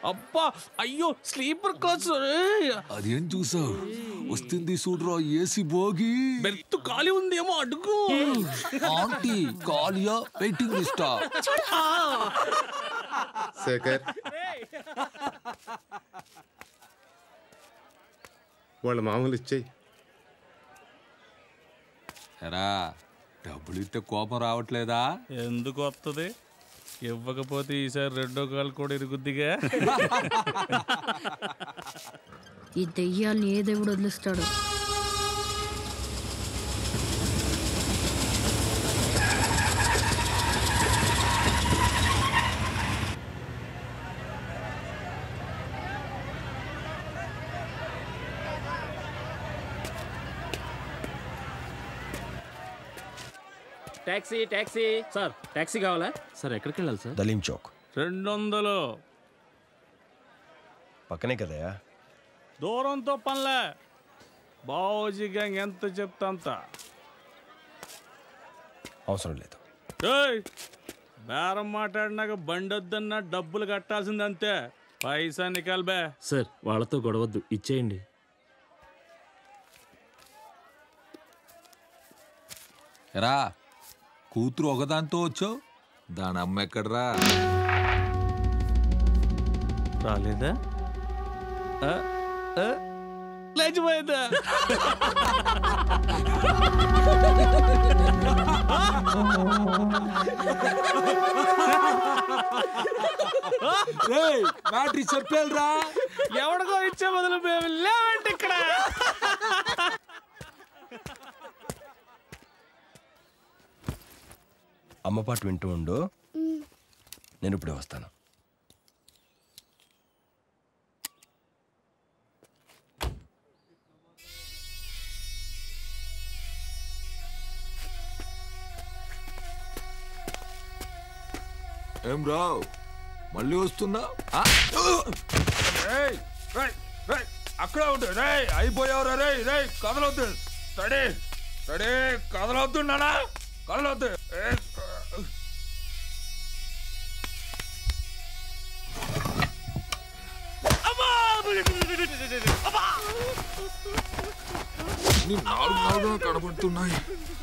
అబ్బా అయ్యో sleeper coach అదేం చూసావు వస్తుంది చూడరా ఏసీ భోగి బెర్త్ ఖాళీ ఉందేమో అడుగు ఆంటీ కాలియా వెయిటింగ్ లిస్టా శేఖర్ వాళ్ళ మామూలు ఇచ్చేయి ఎరా డబ్బులు ఇస్తే కోపం రావట్లేదా ఎందుకు వస్తుంది ఇవ్వకపోతే ఈసారి రెండో కాలు కూడా ఇరుగుద్దిగా ఈ దెయ్యాల్ని ఏ దేవుడు వదిలిస్తాడు ట్యాక్సీ ట్యాక్సీ సార్ ట్యాక్సీ కావాలా సార్ ఎక్కడికి వెళ్ళాలి సార్ దలీం చౌక్ రెండు వందలు పక్కనే కదయా దూరంతో పనిలే బావోజీ గ్యాంగ్ ఎంత చెప్తా అంత అవసరం లేదు ఏయ్, బేరం మాట్లాడినాక బండి వద్దన్నా డబ్బులు కట్టాల్సిందంతే పైసా నికాల్బే సార్ వాళ్ళతో గొడవద్దు ఇచ్చేయండి ఎరా కూతురు ఒకదాంతో వచ్చావు దాని అమ్మ ఎక్కడరా రాలేదా ఆ, ఆ, లేచిపోయిందా బ్యాటరీ చెప్పారా ఎవడికో ఇచ్చే బదులు మేము లేవండి ఇక్కడ అమ్మ పాట వింటూ ఉండు నేను ఇప్పుడే వస్తాను ఏం రావు మళ్ళీ వస్తున్నా అక్కడ ఉండు రే అయిపోయావురా రే రే కదలొద్దు రెడీ రెడీ కదలొద్దు నానా కదలొద్దు ఏయ్. నీ నాలుగు నాలుగుగా కనబడుతున్నాయి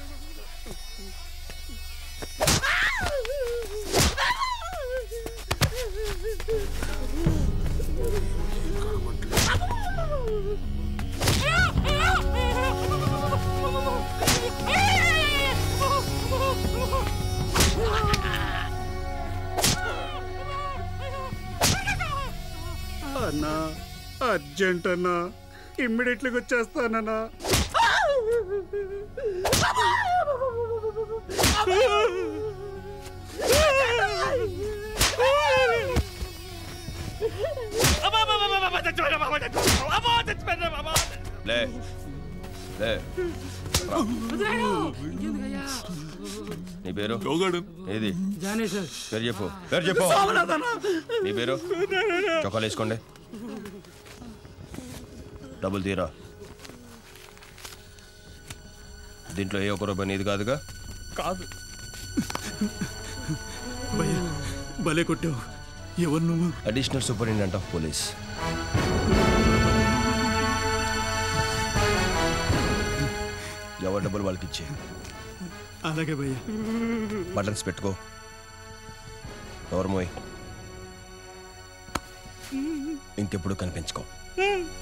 అన్నా అర్జెంట్ అన్నా ఇమ్మీడియట్లీగా వచ్చేస్తానన్నా లే లే రా. నీ పేరు ఏది పేరు చెప్పు పేరు చెప్పు నీ పేరు చొక్కాలు వేసుకోండి డబ్బులు తీరా దీంట్లో ఏ ఒక్క రూపాయి నీది కాదుగా కాదు భయ్యా భలే కొట్టావు ఎవరు నువ్వు అడిషనల్ సూపరింటెండెంట్ ఆఫ్ పోలీస్ ఎవరి డబ్బులు వాళ్ళకి ఇచ్చే అలాగే భయ్యా బటన్స్ పెట్టుకో నోర్మోయ్ ఇంకెప్పుడు కనిపించుకో